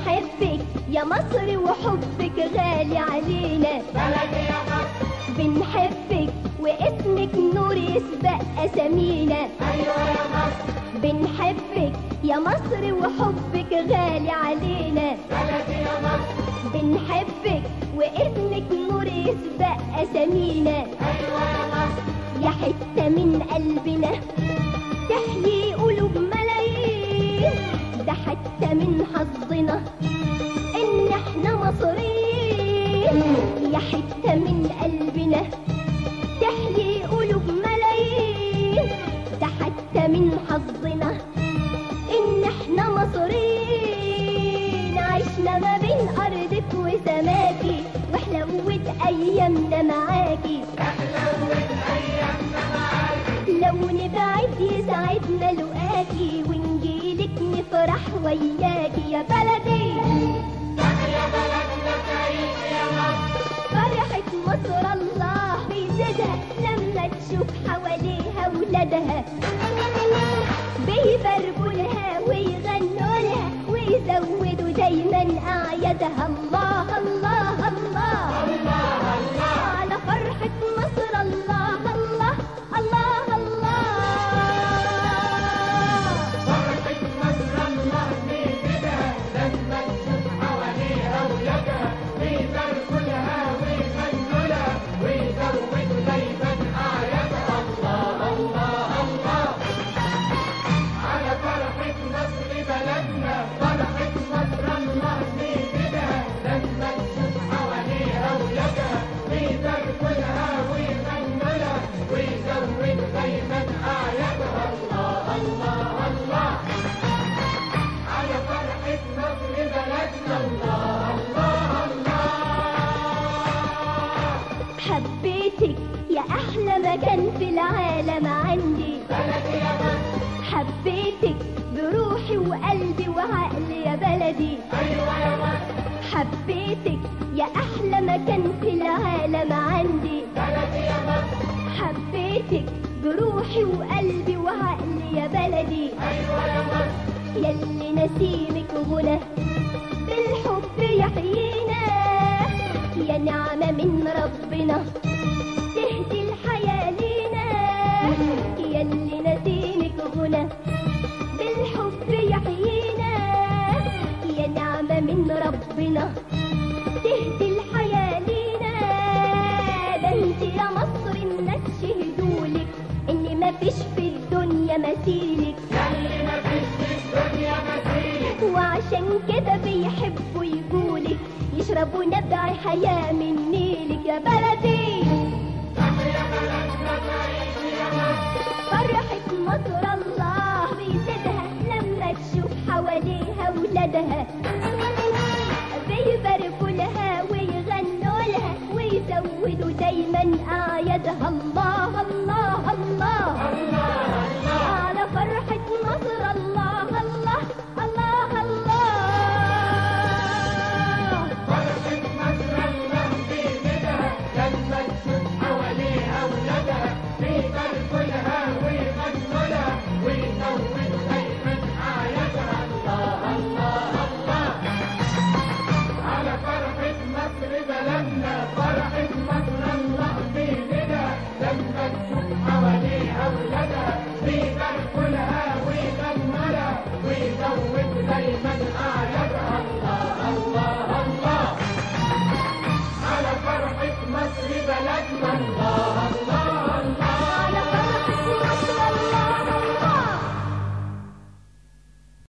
بنحبك يا مصر وحبك غالي علينا بلدي يا مصر بنحبك واسمك نور يسبق أسامينا أيوة يا مصر بنحبك يا مصر وحبك غالي علينا بلدي يا مصر بنحبك واسمك نور يسبق أسامينا أيوة يا مصر يا حتة من قلبنا تحيي قلوب ملايين ده حتى من حظنا إن احنا مصريين يا حتة من قلبنا تحيي قلوب ملايين ده حتى من حظنا إن احنا مصريين عشنا ما بين أرضك وسماكي وحلوت أيامنا معاكي حلوت أيامنا معاكي لو نبعد يسعدنا لقاكي ونجيلك نفرح وياكي يا بلدي يا بلدنا تعيش يا مصر فرحة مصر الله بيزيدها لما تشوف حواليها ولادها بيبرقوا لها ويغنوا لها ويزودوا دايما أعيادها الله الله الله الله الله على فرحة مصر الله الله الله الله فرحة مصر الله بيجدها لما تشوف حواليها ولادها بيباركوا لها ويغنوا لها ويزودوا دايما أعيادها الله الله الله على فرحة مصر بلدنا فرحة مصر الله بيجدها لما تشوف حواليها ولادها بيباركوا لها ويغنوا لها ويزودوا دايما أعيادها الله الله الله على فرحة مصر بلدنا الله الله الله حبيتك يا أحلى مكان في العالم عندي بلدي يا مصر حبيتك بروحي وقلبي وعقلي يا بلدي أيوة يا مصر حبيتك يا أحلى مكان في العالم عندي بلدي يا مصر حبيتك بروحي وقلبي وعقلي يا بلدي أيوة يا مصر يلي نسيمك غنى بالحب يحيينا يا نعمة من ربنا تهدي الحياة لينا يلي نسيمك غنى بالحب يحيينا يا نعمة من ربنا تهدي الحياة لينا ده انت يا مصر الناس شهدولك ان مفيش في الدنيا مثيلك يلي مفيش في الدنيا مثيلك وعشان كده بيحبوا يقولك يشربوا نبع حياة من نيلك يا بلدي يا بلدنا تعيش يا مصر فرحة مصر الله بيزيدها لما تشوف حواليها ولادها بيباركوا لها ويغنوا لها ويزودوا دايما أعيادها الله